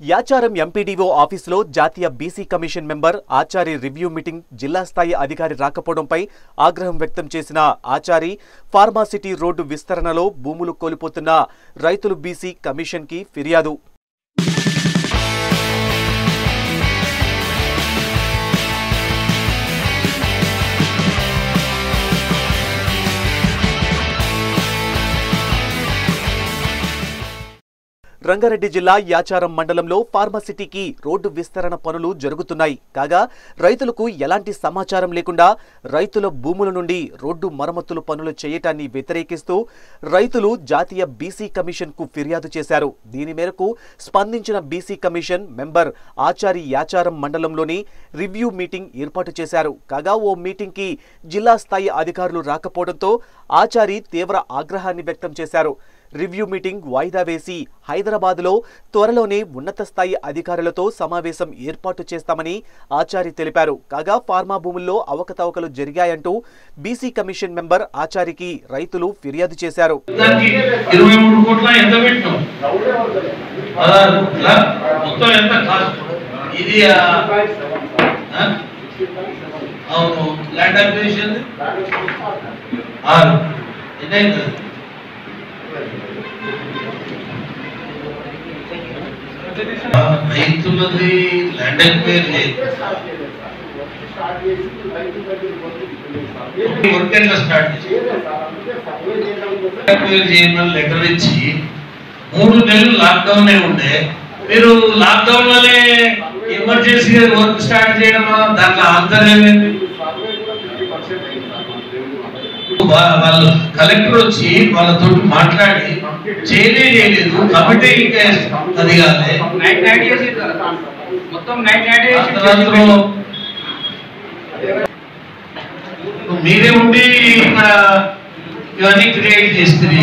Yacharam MPDO ఆఫీసులో జాతీయ BC commission member Achari review meeting జిల్లా స్థాయి అధికారి రాకపోవడంపై ఆగ్రహం వ్యక్తం చేసిన ఆచారి ఫార్మాసిటీ రోడ్డు విస్తరణలో భూములు కోల్పోతున్న రైతులు బీసీ కమిషన్కి ఫిర్యాదు రంగారెడ్డి జిల్లా యాచారం మండలంలో ఫార్మసిటీకి రోడ్డు విస్తరణ పనులు జరుగుతున్నాయి కాగా రైతులకు ఎలాంటి సమాచారం లేకుండా రైతుల భూముల నుండి రోడ్డు మరమ్మతులు పనులు చేయటాన్ని వ్యతిరేకిస్తూ రైతులు జాతీయ బీసీ కమిషన్ కు ఫిర్యాదు చేశారు దీని మేరకు స్పందించిన BC commission member Achari Yacharam మండలంలోని రివ్యూ మీటింగ్ ఏర్పాటు చేశారు కాగా ఓ మీటింగ్ కి జిల్లా స్థాయి అధికారులు రాకపోవడంతో ఆచారి తీవ్ర ఆగ్రహాన్ని వ్యక్తం చేశారు రివ్యూ మీటింగ్ వాయిదా వేసి హైదరాబాద్లో త్వరలోనే ఉన్నత స్థాయి అధికారులతో సమావేశం ఏర్పాటు చేస్తామని ఆచారి తెలిపారు కాగా ఫార్మా భూముల్లో అవకతవకలు జరిగాయంటూ బీసీ కమిషన్ మెంబర్ ఆచారికి రైతులు ఫిర్యాదు చేశారు దానికి ఇరవై మూడు కోట్ల ఎంత పెట్టినాం పదహారు కోట్ల మొత్తం ఎంత కాస్ట్ ఇది ఆ, ఆ? అవును ల్యాండ్ అక్విజిషన్ ఆరు ఎన్నైంది ఆ, రైతులది ల్యాండ్ అక్వైర్ వర్క్ ఎట్లా స్టార్ట్ చేసి అక్వైర్ చేయమని లెటర్ ఇచ్చి మూడు నెలలు లాక్డౌన్ ఉండే మీరు లాక్డౌన్ లోనే ఎమర్జెన్సీ వర్క్ స్టార్ట్ చేయడం దాంట్లో ఆంతర్యం ఏంటి వా- వాళ్ళు కలెక్టర్ వచ్చి వాళ్ళతో మాట్లాడి చేయలే చేయలేదు కమిటీ ఇంకా అది కాదే నైట్ నైట్ చేసి మొత్తం నైట్ నైట్ చేసి అర్ధరాత్రులు మీరే ఉండి ఇక్కడ ఇవన్నీ క్రియేట్ చేస్తుంది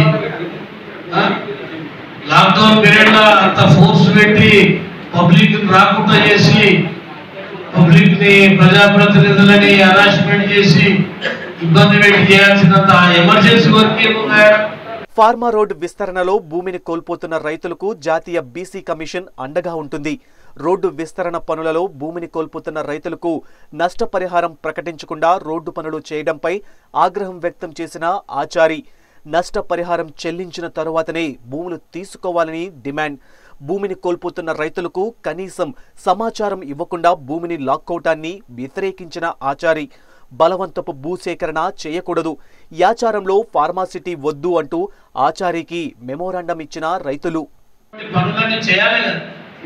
లాక్డౌన్ పీరియడ్ లో అంత ఫోర్స్ పెట్టి పబ్లిక్ రాకుండా చేసి పబ్లిక్ ని ప్రజాప్రతినిధులని హరాస్మెంట్ చేసి ఇబ్బంది పెట్టి చేయాల్సినంత ఎమర్జెన్సీ వర్క్ ఏమున్నాయా ఫార్మా రోడ్ విస్తరణలో భూమిని కోల్పోతున్న రైతులకు జాతీయ బీసీ కమిషన్ అండగా ఉంటుంది రోడ్డు విస్తరణ పనులలో భూమిని కోల్పోతున్న రైతులకు నష్టపరిహారం ప్రకటించకుండా రోడ్డు పనులు చేయడంపై ఆగ్రహం వ్యక్తం చేసిన ఆచారి నష్టపరిహారం చెల్లించిన తరువాతనే భూములు తీసుకోవాలని డిమాండ్ భూమిని కోల్పోతున్న రైతులకు కనీసం సమాచారం ఇవ్వకుండా భూమిని లాక్కోవటాన్ని వ్యతిరేకించిన ఆచారి బలవంతపు భూసేకరణ చేయకూడదు యాచారంలో ఫార్మాసిటీ వద్దు అంటూ ఆచారికి మెమోరాండం ఇచ్చిన రైతులు పనులన్నీ చేయాలి కదా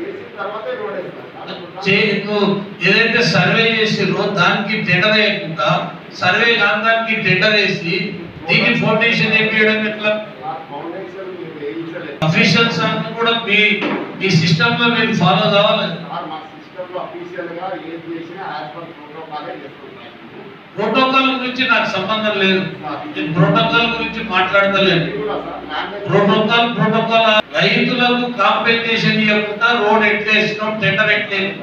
చే- నువ్వు ఏదైతే సర్వే చేసిరో దానికి టెండర్ వేయకుండా సర్వే కాని దానికి టెండర్ వేసి దీనికి ఫౌండేషన్ వేయడం ఎట్లా అఫీషియల్స్ అన్ని కూడా మీ మీ సిస్టమ్ లో మీరు ఫాలో కావాలి ప్రోటోకాల్ గురించి నాకు సంబంధం లేదు నేను ప్రోటోకాల్ గురించి మాట్లాడతలేదు ప్రోటోకాల్ ప్రోటోకాల్ రైతులకు కాంపెన్సేషన్ ఇవ్వకుండా రోడ్ ఎట్లా వేసినాం టెండర్ ఎట్లా వేసినాం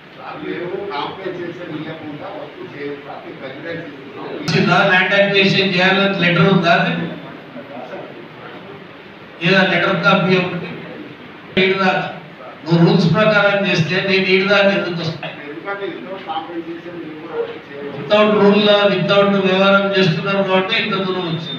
ఇచ్చిందా ల్యాండ్ అక్విజిషన్ చేయాలని లెటర్ ఉందా అది? ఏదా లెటర్ కాపీ ఒకటి ఈడు దాకా నువ్వు రూల్స్ ప్రకారం చేస్తే నేను ఈడు దాకా ఎందుకు వస్తాను వితౌట్ రూల్ వితౌట్ వ్యవహారం చేస్తున్నారు కాబట్టి ఇంత దూరం వచ్చింది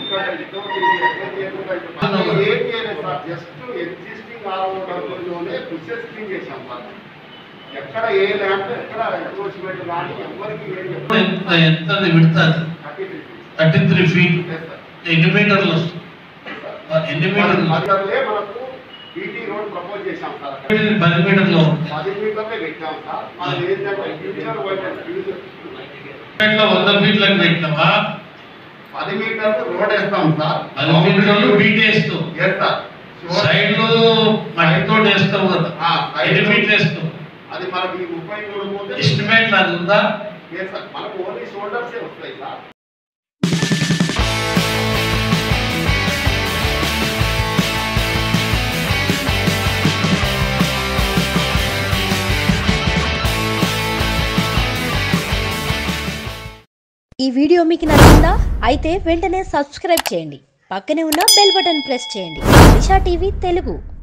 ఎక్కడ ఏ ల్యాండ్ ఎక్కడ ఎన్క్రోచ్మెంట్ కానీ ఎవరికి ఏం ఎంత ఎంత విడతాది థర్టీ త్రీ ఫీట్ ఎన్ని మీటర్లు వస్తుంది ఎన్ని మీటర్లు మధ్యలోనే మనకు బీటీ రోడ్ ప్రపోజ్ చేశాం సార్ అక్కడ. పది మీటర్లు ఉంటుంది పది మీటర్లే పెట్టాం సార్ అది ఏంటంటే ఫ్యూచర్ వైడ్ ఫ్యూచర్ ఇట్లా వంద ఫీట్లకు పెట్టినావా పది మీటర్లు రోడ్ వేస్తాం సార్ పది మీటర్లు బీట్ వేస్తావు వేస్తారు సైడ్ లో మట్టితో వేస్తావు కదా ఆ, side ఎన్ని లో- ఫీట్లు వేస్తావు అది మనకి ముప్పై మూడు పోతే ఎస్టిమేట్ అది ఉందా లేదు సార్ మనకు ఓన్లీ షోల్డర్సే వస్తాయి సార్ ఈ వీడియో మీకు నచ్చిందా అయితే వెంటనే సబ్స్క్రైబ్ చేయండి పక్కనే ఉన్న బెల్ బటన్ ప్రెస్ చేయండి దిశా టీవీ తెలుగు